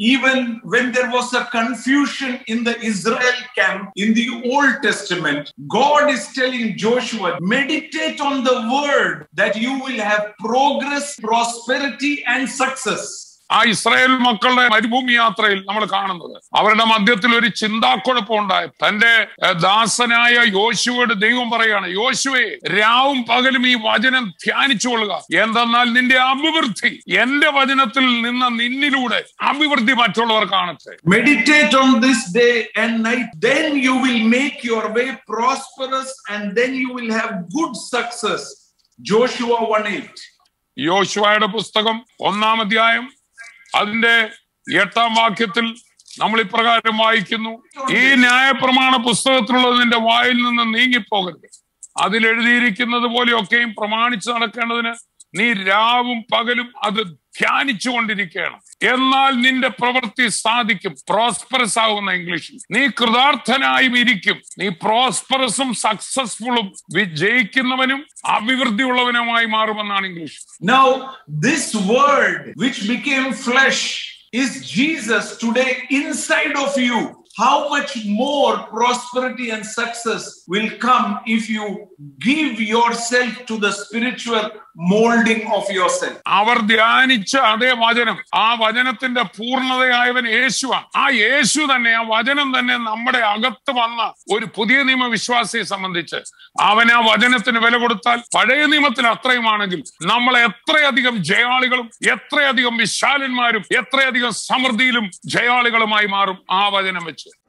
even when there was a confusion in the Israel camp in the Old Testament, God is telling Joshua, meditate on the word that you will have progress, prosperity, and success. ആ Israel മക്കളുടെ മരുഭൂമി യാത്രയിൽ നമ്മൾ കാണുന്നത് അവരുടെ മധ്യത്തിൽ ഒരു ചിന്താക്കുഴപ്പം ഉണ്ടായി തന്റെ ഏഹ്, ദാസനായ യോശുവയുടെ ദൈവം പറയാണ് യോശുവെ രാവും പകലും ഈ വചനം ധ്യാനിച്ചു കൊള്ളുക എന്തെന്നാൽ നിന്റെ അഭിവൃദ്ധി എന്റെ വചനത്തിൽ നിന്ന നിന്നിലൂടെ അഭിവൃദ്ധി മറ്റുള്ളവർ കാണട്ടെ Meditate on this day and night, then you will make your way prosperous and then you will have good success. Joshua 1 8. യോശുവയുടെ പുസ്തകം ഒന്നാം അധ്യായം അതിന്റെ എട്ടാം വാക്യത്തിൽ നമ്മൾ ഇപ്രകാരം വായിക്കുന്നു ഈ ന്യായപ്രമാണ പുസ്തകത്തിലുള്ളത് നിന്റെ വായിൽ നിന്ന് നീങ്ങിപ്പോകരുത് അതിൽ എഴുതിയിരിക്കുന്നത് പോലെയൊക്കെയും പ്രമാണിച്ച് നടക്കേണ്ടതിന് നീ രാവും പകലും അത് ധ്യാനിച്ചു കൊണ്ടിരിക്കണം എന്നാൽ നിന്റെ പ്രവൃത്തി സാധിക്കും പ്രോസ്പെറസ് ആകുന്ന ഇംഗ്ലീഷിൽ നീ കൃതാർത്ഥനായും ഇരിക്കും നീ പ്രോസ്പെറസും സക്സസ്ഫുളും വിജയിക്കുന്നവനും അഭിവൃദ്ധിയുള്ളവനുമായി മാറുമെന്നാണ് English Now, this word which became flesh is Jesus today inside of you. How much more prosperity and success will come if you give yourself to the spiritual molding of yourself? അവർ ധ്യാനിച്ച അതേ വചനം ആ വചനത്തിന്റെ പൂർണ്ണതയായവൻ യേശുവാണ് ആ യേശു തന്നെ ആ വചനം തന്നെ നമ്മുടെ അകത്ത് വന്ന ഒരു പുതിയ നിയമ വിശ്വാസിയെ സംബന്ധിച്ച് അവൻ ആ വചനത്തിന് വില കൊടുത്താൽ പഴയ നിയമത്തിൽ അത്രയുമാണെങ്കിൽ നമ്മൾ എത്രയധികം ജയാളികളും എത്രയധികം വിശാലന്മാരും എത്രയധികം സമൃദ്ധിയിലും ജയാളികളുമായി മാറും ആ വചനം വെച്ച്